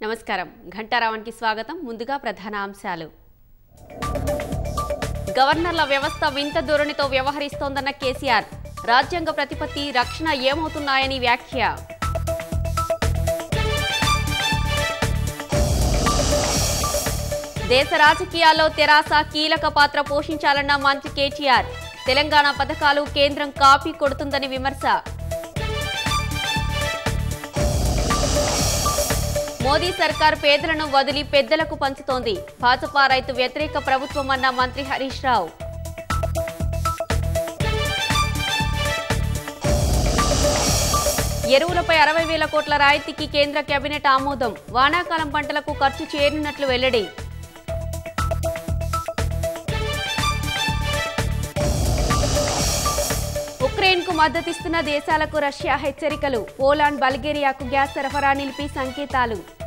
నమస్కారం ఘంటారావానికి స్వాగతం ముందుగా ప్రధాన అంశాలు గవర్నర్ల వ్యవస్థ వింత ధోరణితో వ్యవహరిస్తోందన్న కేసీఆర్ రాజ్యాంగ ప్రతిపత్తి రక్షణ ఏమవుతున్నాయని వ్యాఖ్య దేశ రాజకీయాల్లో తెరాస కీలక పాత్ర పోషించాలన్న మంత్రి కేటీఆర్ తెలంగాణ పథకాలు కేంద్రం కాపీ కొడుతుందని విమర్శ మోదీ సర్కార్ పేదలను వదిలి పెద్దలకు పంచుతోంది భాజపా రైతు వ్యతిరేక ప్రభుత్వమన్న మంత్రి హరీష్ రావు ఎరువులపై అరవై వేల కోట్ల రాయితీకి కేంద్ర కేబినెట్ ఆమోదం వానాకాలం పంటలకు ఖర్చు చేరినట్లు వెల్లడి ఉక్రెయిన్కు మద్దతిస్తున్న దేశాలకు రష్యా హెచ్చరికలు పోలాండ్ బల్గేరియాకు గ్యాస్ సరఫరా నిలిపి సంకేతాలు